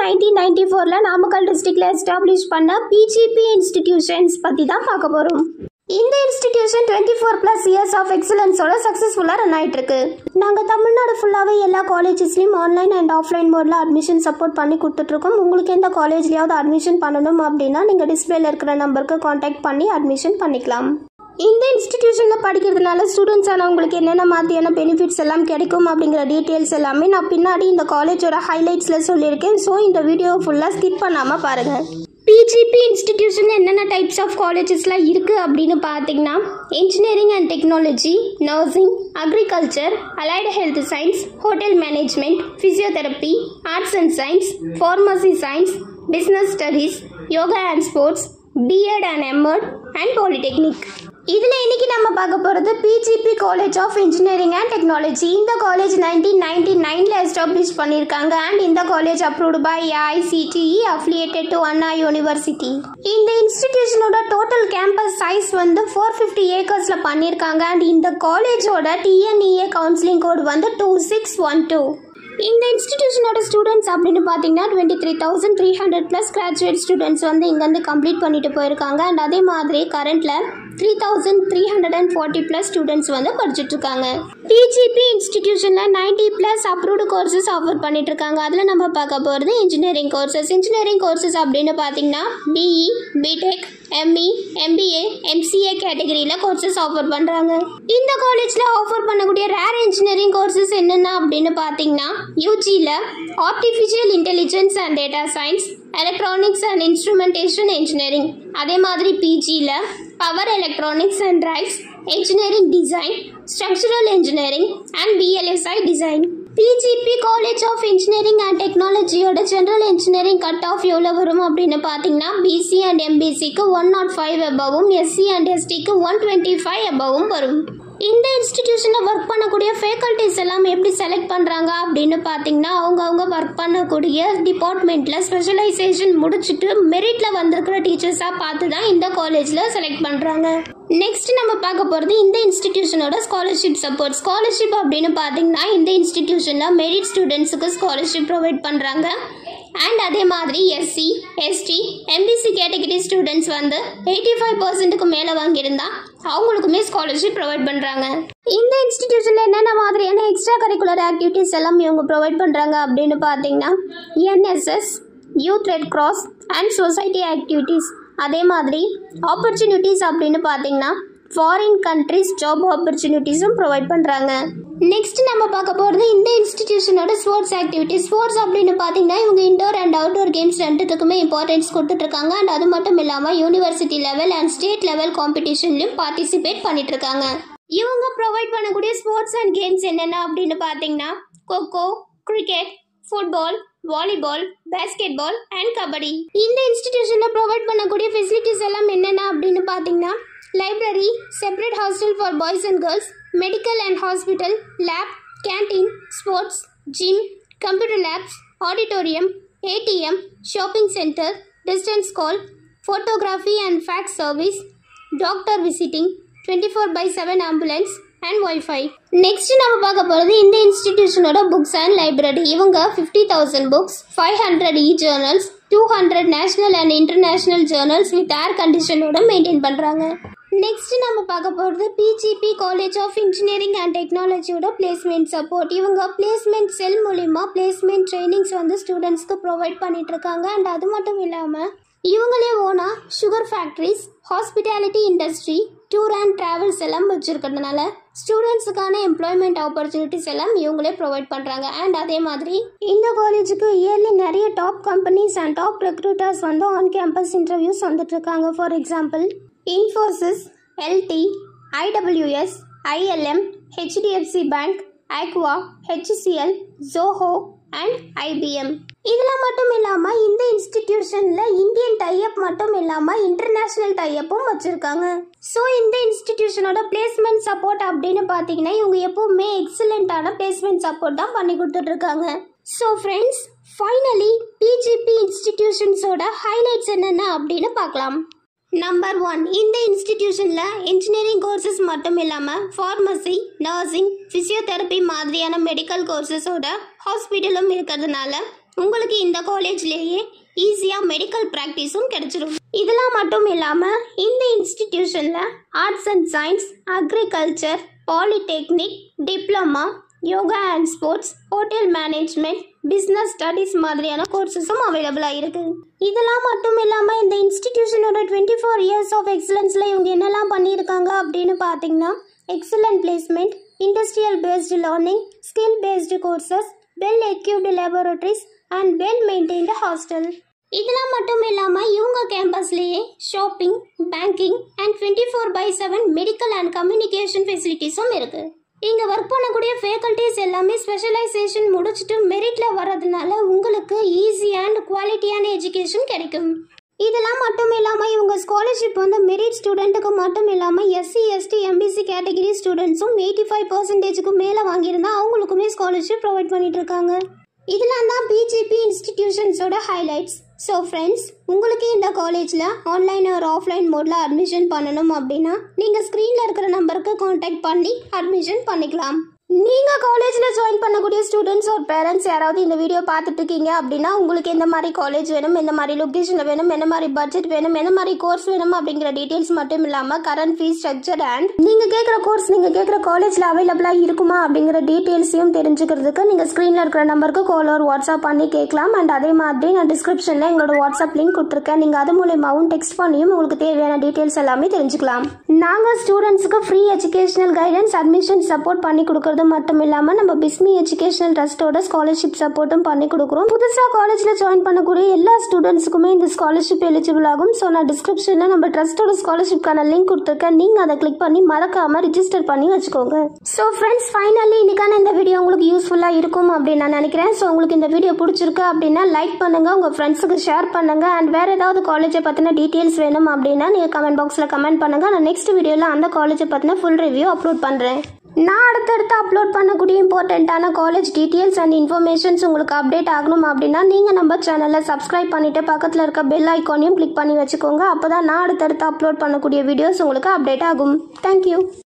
Nineteen ninety ஃபோரில் நாமக்கல் டிஸ்ட்ரிக்டில் establish பண்ண பிஜிபி இன்ஸ்டிடியூஷன்ஸ் பற்றி தான் பார்க்க போகிறோம் இந்த institution twenty four plus years of எக்ஸலன்ஸோட சக்ஸஸ்ஃபுல்லாக ரன் ஆயிட்டு இருக்கு நாங்கள் தமிழ்நாடு ஃபுல்லாகவே எல்லா காலேஜஸ்லையும் ஆன்லைன் அண்ட் ஆஃப்லைன் மோடில் அட்மிஷன் சப்போர்ட் பண்ணி கொடுத்துட்ருக்கோம் உங்களுக்கு எந்த காலேஜ்லையாவது அட்மிஷன் பண்ணணும் அப்படின்னா நீங்கள் டிஸ்பிளேல இருக்கிற நம்பருக்கு காண்டாக்ட் பண்ணி அட்மிஷன் பண்ணிக்கலாம் இந்த இன்ஸ்டிடியூஷனில் படிக்கிறதுனால ஸ்டூடெண்ட்ஸ் ஆனவங்களுக்கு என்னென்ன மாதிரியான பெனிஃபிட்ஸ் எல்லாம் கிடைக்கும் அப்படிங்கிற டீட்டெயில்ஸ் எல்லாமே நான் பின்னாடி இந்த காலேஜோட ஹைலைட்ஸில் சொல்லியிருக்கேன் ஸோ இந்த வீடியோ ஃபுல்லாக ஸ்கிப் பண்ணாமல் பாருங்கள் பிஜிபி இன்ஸ்டிடியூஷன் என்னென்ன டைப்ஸ் ஆஃப் காலேஜஸ்லாம் இருக்குது அப்படின்னு பார்த்தீங்கன்னா engineering and technology nursing agriculture allied health science hotel management physiotherapy arts and science pharmacy science business studies yoga and sports B Ed and M Ed and polytechnic இதில் இன்னைக்கு நம்ம பார்க்க போகிறது PGP college of engineering and technology இந்த college nineteen ninety நைனில் establish பண்ணியிருக்காங்க and இந்த காலேஜ் approved by ICTE affiliated to Anna university இந்த இன்ஸ்டிடியூஷனோட டோட்டல் கேம்பஸ் சைஸ் வந்து ஃபோர் ஃபிஃப்டி ஏக்கர்ஸில் பண்ணியிருக்காங்க அண்ட் இந்த காலேஜோட டிஎன்இஏ கவுன்சிலிங் கோட் வந்து டூ சிக்ஸ் ஒன் டூ இந்த இன்ஸ்டிடியூஷனோட ஸ்டூடெண்ட்ஸ் அப்படின்னு பார்த்தீங்கன்னா twenty three thousand three hundred plus graduate students வந்து இங்கேருந்து கம்ப்ளீட் பண்ணிட்டு போயிருக்காங்க அண்ட் அதே மாதிரி கரண்ட்டில் three thousand three hundred and forty plus students வந்து படிச்சுட்டு இருக்காங்க பிஜிபி இன்ஸ்டிடியூஷனில் ninety plus approved courses offer பண்ணிட்டு இருக்காங்க அதில் நம்ம பார்க்க போகிறது இன்ஜினியரிங் கோர்சஸ் இன்ஜினியரிங் கோர்சஸ் அப்படின்னு பார்த்தீங்கன்னா BE B Tech ME MBA MCA கேட்டகரியில் கோர்சஸ் ஆஃபர் பண்ணுறாங்க இந்த காலேஜில் ஆஃபர் பண்ணக்கூடிய ரேர் இன்ஜினியரிங் கோர்சஸ் என்னென்ன அப்படின்னு பார்த்தீங்கன்னா யூஜியில் artificial intelligence and data science electronics and instrumentation engineering அதே மாதிரி பிஜியில் power electronics and drives engineering design, structural engineering and VLSI design. PGP college of engineering and டெக்னாலஜியோட ஜென்ரல் இன்ஜினியரிங் கட் ஆஃப் எவ்வளோ வரும் அப்படின்னு பார்த்தீங்கன்னா பிசி அண்ட் எம்பிசிக்கு one not five above SC and எஸ்டிக்கு ஒன் டுவெண்ட்டி ஃபைவ் அபவும் வரும் இந்த இன்ஸ்டிடியூஷனில் work பண்ணக்கூடிய ஃபேக்கல்ட்டிஸ் எல்லாம் எப்படி செலக்ட் பண்ணுறாங்க அப்படின்னு பார்த்தீங்கன்னா அவங்க அவங்க ஒர்க் பண்ணக்கூடிய டிபார்ட்மெண்ட்டில் ஸ்பெஷலைசேஷன் முடிச்சுட்டு மெரிட்டில் வந்திருக்கிற டீச்சர்ஸாக பார்த்து தான் இந்த காலேஜில் செலக்ட் பண்ணுறாங்க நெக்ஸ்ட் நம்ம பார்க்க போகிறது இந்த இன்ஸ்டிடியூஷனோட ஸ்காலர்ஷிப் சப்போர்ட் ஸ்காலர்ஷிப் அப்படின்னு பார்த்தீங்கன்னா இந்த இன்ஸ்டிடியூஷனில் மெரிட் ஸ்டூடெண்ட்ஸுக்கு ஸ்காலர்ஷிப் ப்ரொவைட் பண்ணுறாங்க அண்ட் அதே மாதிரி SC ST MBC category students வந்து எயிட்டி ஃபைவ் பர்சன்ட்டுக்கு மேலே வாங்கியிருந்தா அவங்களுக்குமே ஸ்காலர்ஷிப் ப்ரொவைட் பண்ணுறாங்க இந்த இன்ஸ்டிடியூஷனில் என்னென்ன மாதிரியான எக்ஸ்ட்ரா கரிக்குலர் ஆக்டிவிட்டீஸ் எல்லாம் இவங்க ப்ரொவைட் பண்ணுறாங்க அப்படின்னு பார்த்தீங்கன்னா NSS youth red cross and society activities அதே மாதிரி ஆப்பர்ச்சுனிட்டிஸ் அப்படின்னு பார்த்தீங்கன்னா ஃபாரின் கண்ட்ரிஸ் ஜாப் ஆப்பர்ச்சுனிட்டிஸும் ப்ரொவைட் பண்ணுறாங்க நெக்ஸ்ட் நம்ம பார்க்க போகிறது இந்த இன்ஸ்டிடியூஷனோட ஸ்போர்ட்ஸ் ஆக்டிவிட்டிஸ் ஸ்போர்ட்ஸ் அப்படின்னு பார்த்தீங்கன்னா இவங்க இண்டோர் அண்ட் அவுட்டோர் கேம்ஸ் ரெண்டுத்துக்குமே இம்பார்ட்டன்ஸ் கொடுத்துட்ருக்காங்க அண்ட் அது மட்டும் இல்லாமல் university level and state level காம்படிஷன்லையும் பார்ட்டிசிபேட் பண்ணிட்டு இருக்காங்க இவங்க ப்ரொவைட் பண்ணக்கூடிய ஸ்போர்ட்ஸ் அண்ட் கேம்ஸ் என்னென்ன அப்படின்னு பார்த்தீங்கன்னா kho kho cricket football volleyball basketball and kabaddi இந்த இன்ஸ்டிடியூஷனில் ப்ரொவைட் பண்ணக்கூடிய ஃபெசிலிட்டிஸ் எல்லாம் என்னென்ன அப்படின்னு பார்த்தீங்கன்னா library separate hostel for boys and girls medical and hospital lab canteen sports gym computer labs auditorium ATM shopping centre distance call photography and fax service doctor visiting twenty four by seven ambulance and wifi next நம்ம பார்க்க போகிறது இந்த இன்ஸ்டிடியூஷனோட books and library இவங்க fifty thousand books five hundred e journals two hundred national and international journals with air கண்டிஷனோட maintain பண்ணுறாங்க next நம்ம பார்க்க போகிறது PGP college of engineering and டெக்னாலஜியோட பிளேஸ்மெண்ட் சப்போர்ட் இவங்க பிளேஸ்மெண்ட் செல் மூலிமா பிளேஸ்மெண்ட் ட்ரைனிங்ஸ் வந்து ஸ்டூடெண்ட்ஸ்க்கு ப்ரொவைட் பண்ணிட்டு இருக்காங்க அண்ட் அது மட்டும் இல்லாமல் இவங்களே ஓனா sugar factories hospitality industry tour and travels எல்லாம் வச்சுருக்கிறதுனால ஸ்டூடெண்ட்ஸுக்கான எம்ப்ளாய்மெண்ட் ஆப்பர்ச்சுனிட்டிஸ் எல்லாம் இவங்களே ப்ரொவைட் பண்ணுறாங்க அண்ட் அதே மாதிரி இந்த காலேஜுக்கு இயர்லி நிறைய top companies and top recruiters வந்து ஆன் கேம்பஸ் இன்டர்வியூஸ் வந்துட்டு இருக்காங்க for example Infosys L T IWS ILM HDFC bank aqua HCL Zoho and IBM இதில் மட்டும் இல்லாமல் இந்த இன்ஸ்டிடியூஷனில் இந்தியன் டைப் மட்டும் இல்லாமல் இன்டர்நேஷ்னல் டைப்பும் வச்சுருக்காங்க ஸோ இந்த இன்ஸ்டிடியூஷனோட பிளேஸ்மெண்ட் சப்போர்ட் அப்படின்னு பார்த்தீங்கன்னா இவங்க எப்பவுமே எக்ஸலண்ட்டான பிளேஸ்மெண்ட் சப்போர்ட் தான் பண்ணி கொடுத்துட்ருக்காங்க ஸோ ஃப்ரெண்ட்ஸ் ஃபைனலி பிஜிபி இன்ஸ்டிடியூஷன்ஸோட ஹைலைட்ஸ் என்னென்ன அப்படின்னு பார்க்கலாம் நம்பர் ஒன் இந்த இன்ஸ்டிடியூஷனில் இன்ஜினியரிங் கோர்சஸ் மட்டும் இல்லாமல் ஃபார்மசி நர்சிங் ஃபிசியோதெரப்பி மாதிரியான மெடிக்கல் கோர்சஸோட ஹாஸ்பிட்டலும் இருக்கிறதுனால உங்களுக்கு இந்த காலேஜ்லேயே ஈஸியாக மெடிக்கல் ப்ராக்டிஸும் கிடைச்சிரும் இதெல்லாம் மட்டும் இல்லாமல் இந்த இன்ஸ்டிடியூஷனில் arts and science agriculture polytechnic diploma yoga and sports hotel management business studies மாதிரியான கோர்சஸும் அவைலபிளாக இருக்குது இதெல்லாம் மட்டும் இல்லாமல் இந்த இன்ஸ்டிடியூஷனோட டுவெண்ட்டி ஃபோர் இயர்ஸ் ஆஃப் எக்ஸலன்ஸில் இவங்க என்னெல்லாம் பண்ணியிருக்காங்க அப்படின்னு பார்த்தீங்கன்னா excellent placement industrial based learning skill based courses well equipped laboratories and well maintained hostel இதெல்லாம் மட்டும் இல்லாமல் இவங்க கேம்பஸ்லேயே shopping banking and twenty four by seven medical and communication ஃபெசிலிட்டிஸும் இருக்குது இங்கே ஒர்க் பண்ணக்கூடிய ஃபேக்கல்ட்டிஸ் எல்லாமே ஸ்பெஷலைசேஷன் முடிச்சுட்டு மெரிட்டில் வர்றதுனால உங்களுக்கு ஈஸி அண்ட் குவாலிட்டியான எஜுகேஷன் கிடைக்கும் இதெல்லாம் மட்டும் இல்லாமல் இவங்க ஸ்காலர்ஷிப் வந்து மெரிட் ஸ்டூடெண்ட்டுக்கு மட்டும் இல்லாமல் எஸ்சி எஸ்டி எம்பிசி கேட்டகரி ஸ்டூடெண்ட்ஸும் எயிட்டி ஃபைவ் பர்சன்டேஜுக்கு மேலே வாங்கியிருந்தா அவங்களுக்குமே ஸ்காலர்ஷிப் ப்ரொவைட் பண்ணிட்டு இருக்காங்க இதெல்லாம் தான் பிஜிபி இன்ஸ்டிடியூஷன்ஸோட ஹைலைட்ஸ் ஸோ ஃப்ரெண்ட்ஸ் உங்களுக்கு இந்த காலேஜில் ஆன்லைன் ஒரு ஆஃப்லைன் மோடில் அட்மிஷன் பண்ணணும் அப்படின்னா நீங்கள் ஸ்க்ரீனில் இருக்கிற நம்பருக்கு காண்டாக்ட் பண்ணி அட்மிஷன் பண்ணிக்கலாம் நீங்கள் காலேஜில் ஜாயின் பண்ணக்கூடிய ஸ்டூடெண்ட்ஸ் ஒரு பேரண்ட்ஸ் யாராவது இந்த வீடியோ பார்த்துட்டு இருக்கீங்க அப்படின்னா உங்களுக்கு எந்த மாதிரி காலேஜ் வேணும் எந்த மாதிரி லொக்கேஷனில் வேணும் எந்த மாதிரி பட்ஜெட் வேணும் எந்த மாதிரி கோர்ஸ் வேணும் அப்படிங்கிற டீட்டெயில்ஸ் மட்டும் இல்லாமல் கரண்ட் ஃபீஸ் ஸ்ட்ரக்சர் அண்ட் நீங்கள் கேட்குற கோர்ஸ் நீங்கள் கேட்குற காலேஜில் அவைலபிளாக இருக்குமா அப்படிங்கிற டீட்டெயில்ஸையும் தெரிஞ்சுக்கிறதுக்கு நீங்கள் ஸ்க்ரீனில் இருக்கிற நம்பருக்கு கால் ஒரு வாட்ஸ்அப் பண்ணி கேட்கலாம் அண்ட் அதே மாதிரி நான் டிஸ்கிரிப்ஷனில் எங்களோட வாட்ஸ்அப் லிங்க் கொடுத்துருக்கேன் நீங்கள் அது மூலயமாவும் டெக்ஸ்ட் பண்ணியும் உங்களுக்கு தேவையான டீட்டெயில்ஸ் எல்லாமே தெரிஞ்சுக்கலாம் நாங்கள் ஸ்டூடெண்ட்ஸுக்கு free educational guidance admission support பண்ணி கொடுக்கறது மட்டும் இல்லாமல் நம்ம பிஸ்மி எஜுகேஷனல் ட்ரஸ்ட்டோட ஸ்காலர்ஷிப் சப்போர்ட்டும் பண்ணி கொடுக்குறோம் புதுசாக காலேஜில் ஜாயின் பண்ணக்கூடிய எல்லா ஸ்டூடெண்ட்ஸுக்குமே இந்த ஸ்காலர்ஷிப் எலிஜிபிள் ஆகும் ஸோ நான் டிஸ்கிரிப்ஷனில் நம்ம ட்ரஸ்ட்டோட ஸ்காலர்ஷிப்க்கான லிங்க் கொடுத்துருக்கேன் நீங்கள் அதை கிளிக் பண்ணி மறக்காமல் ரிஜிஸ்டர் பண்ணி வச்சுக்கோங்க ஸோ ஃப்ரெண்ட்ஸ் ஃபைனலி இன்னைக்கான இந்த வீடியோ உங்களுக்கு யூஸ்ஃபுல்லாக இருக்கும் அப்படின்னு நான் நினைக்கிறேன் ஸோ உங்களுக்கு இந்த வீடியோ பிடிச்சிருக்கு அப்படின்னா லைக் பண்ணுங்க உங்கள் ஃப்ரெண்ட்ஸுக்கு ஷேர் பண்ணுங்க அண்ட் வேற ஏதாவது காலேஜை பற்றின டீட்டெயில்ஸ் வேணும் அப்படின்னா நீங்கள் கமெண்ட் பாக்ஸில் கமெண்ட் பண்ணுங்க நான் நெக்ஸ்ட் வீடியோவில் அந்த காலேஜை பற்றின ஃபுல் ரிவ்யூ அப்லோட் பண்ணுறேன் நான் அடுத்தடுத்து அப்லோட் பண்ணக்கூடிய இம்பார்ட்டண்ட்டான காலேஜ் டீட்டெயில்ஸ் அண்ட் இன்ஃபர்மேஷன்ஸ் உங்களுக்கு அப்டேட் ஆகணும் அப்படின்னா நீங்கள் நம்ம சேனலை சப்ஸ்கிரைப் பண்ணிவிட்டு பக்கத்தில் இருக்க பெல் ஐக்கானையும் கிளிக் பண்ணி வச்சுக்கோங்க அப்போ தான் நான் அடுத்தடுத்து அப்லோட் பண்ணக்கூடிய வீடியோஸ் உங்களுக்கு அப்டேட் ஆகும் தேங்க்யூ